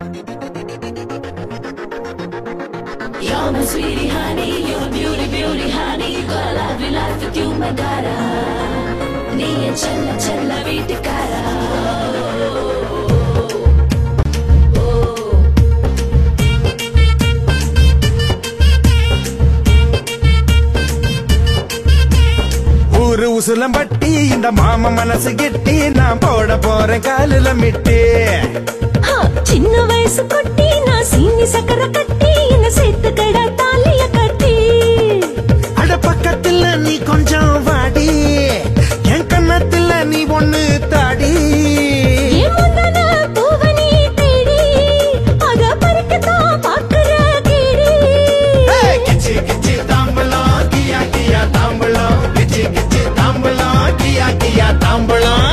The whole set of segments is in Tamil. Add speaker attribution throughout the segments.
Speaker 1: You're my sweetie honey, you're a beauty, beauty honey. Got a lovely life with you, my gara. நீ என் செல்ல செல்ல வீட்டுக்காரா
Speaker 2: ஊரு உசுலம்பட்டி இந்த மாம மனசு கெட்டி நான் போட போறேன் காலுல மிட்டி
Speaker 1: ஹா, சின்ன வயசு கொட்டி நான் சீனி சக்கரை கட்டி என்ன சேர்த்துக்கடா தாலிய கட்டி
Speaker 2: அட பக்கத்துல நீ கொஞ்சம் வாடி என் கண்ணத்துல நீ ஒண்ணு தாடி
Speaker 1: என் முந்தான பூவை நீ தேடி அத பறிக்கத்தான் பார்க்கிற கேடி
Speaker 2: ஏய், கிச்சி கிச்சி தாம்பலம் கியா கியா தாம்பலம் கிச்சி கிச்சி தாம்பலம் கியா கியா தாம்பலம்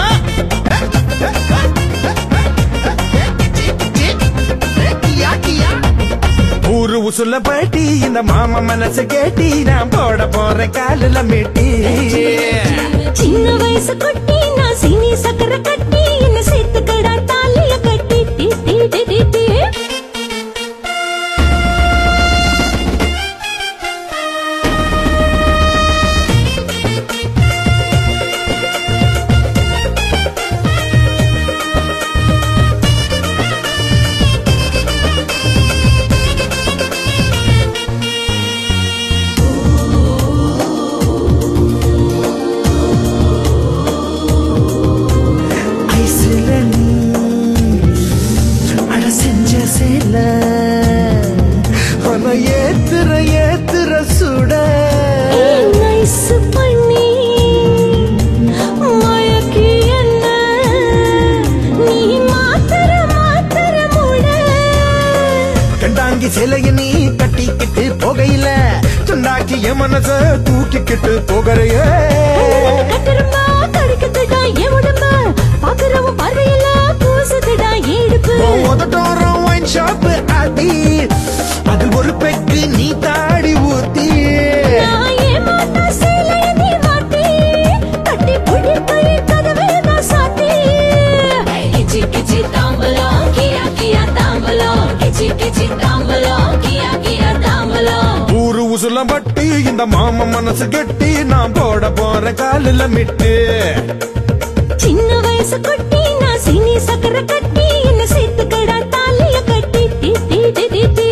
Speaker 2: ஊரு உசுல பாட்டி இந்த மாமா மனசு கேட்டி நான் போட போறேன் காலுல மிட்டி
Speaker 1: சின்ன வயசு கொட்டி நான் சீனி சக்கரை கட்டி என்ன சேர்த்துக்கடா தாலிய கட்டி டி டி டி டி டி
Speaker 2: ஐசுல நீ அட செஞ்ச சேல ஆனா ஏத்துற ஏத்துற சுட
Speaker 1: ஏன் nice பண்ணி மயக்கி என்ன நீ மாத்திர மாத்திர மூட
Speaker 2: கண்டாங்கி சிலைய நீ கட்டிக்கிட்டு போகையில துண்டாக்கி என் மனச தூக்கிக்கிட்டு போகறையே
Speaker 1: கத்திரமா கடிக்குதுடா என் உடம்ப பாக்குறவன் பார்வையில பூசுதுடா இடுப்பு
Speaker 2: உதட்டோரம் ஒயின் ஷாப் ஆதி அது ஒரு பெக்கு நீ தாடி ஊத்தி
Speaker 1: நான் ஏமாத்த சேலைய நீ மாட்டி கட்டி பிடிப்பை கதவை நான் சாத்தி கிச்சி கிச்சி தாம்பலம் கியா கியா தாம்பலம் கிச்சி கிச்சி தாம்பலம் கியா கியா தாம்பலம்
Speaker 2: ஊரு உசுலம் பட்டி இந்த மாம மனசு கெட்டி நான் போட போற காலில் மிட்டு
Speaker 1: சின்ன வயசு கொட்டி நான் சீனி சக்கரை கட்டி என்ன சேர்த்துக்கடா தாலிய கட்டி டி டி டி டி டி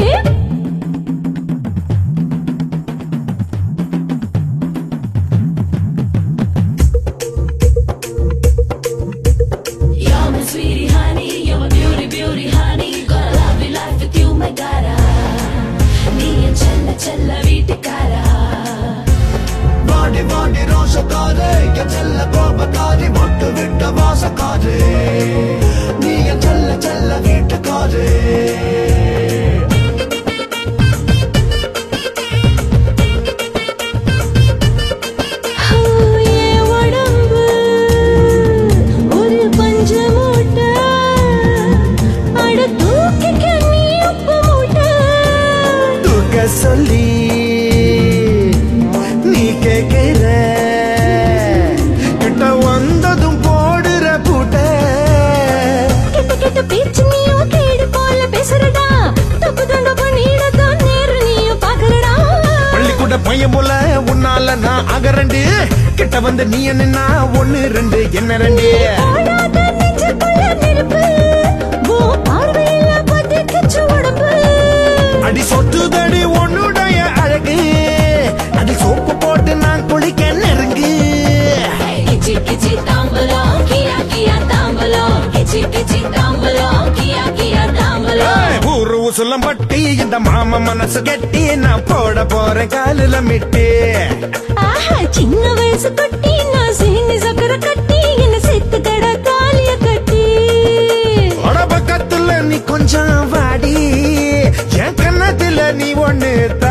Speaker 1: You're my sweetie honey, you're my beauty, beauty honey. Got a lovely life with you, my gara. நீ என் செல்ல செல்ல வீட்டுக்காரா
Speaker 2: வாடி வாடி ரோசக்காரே என் செல்ல கோபக்காரி மொட்டு விட்ட வாசக்காரே நீ என் செல்ல செல்ல வீட்டுக்காரே
Speaker 1: ஓ, என் உடம்பு ஒரு பஞ்ச மூட்டை. அட தூக்கிக்க நீ உப்பு மூட்டை.
Speaker 2: தூக்க சொல்லி நீ கேட்கிற கிட்ட வந்ததும் போடுற பூட்ட
Speaker 1: கெட்ட கெட்ட பேச்சு நீயும் கேடு போல பேசுறடா. தப்பு தண்டை பண்ணிடத்தான் நேரு நீயும் பார்க்கறடா.
Speaker 2: பள்ளிக்கூட பையன் போல உன்னால நான் அகரண்டு கிட்ட வந்து நீ என்ன ஒண்ணு ரெண்டு என்ன ரெண்டு
Speaker 1: ஓடாத நெஞ்சுக்குள்ள நெருப்பு. உன் பார்வையில பத்திக்கிச்சு உடம்பு.
Speaker 2: அடி சொத்துதடி உன்னுடைய அழகு அடி சோப்பு போட்டு நான் குளிக்க நெருங்கு
Speaker 1: கிச்சி கிச்சி தாம்பலம் கியா கியா தாம்பலம் கிச்சி கிச்சி தாம்பலம் கியா கியா தாம்பலம்
Speaker 2: ஏய், ஊரு உசுலம் பட்டி இந்த மாம மனசு கட்டி நான் போட போறேன் காலில் மிட்டு
Speaker 1: ஆஹா சின்ன வயசு கட்டி நான் சீனி சக்கரை கட்டி என்ன சேர்த்து கடை தாலிய கட்டி
Speaker 2: உட பக்கத்துல நீ கொஞ்சம் வாடி என் கண்ணத்துல நீ ஒண்ணு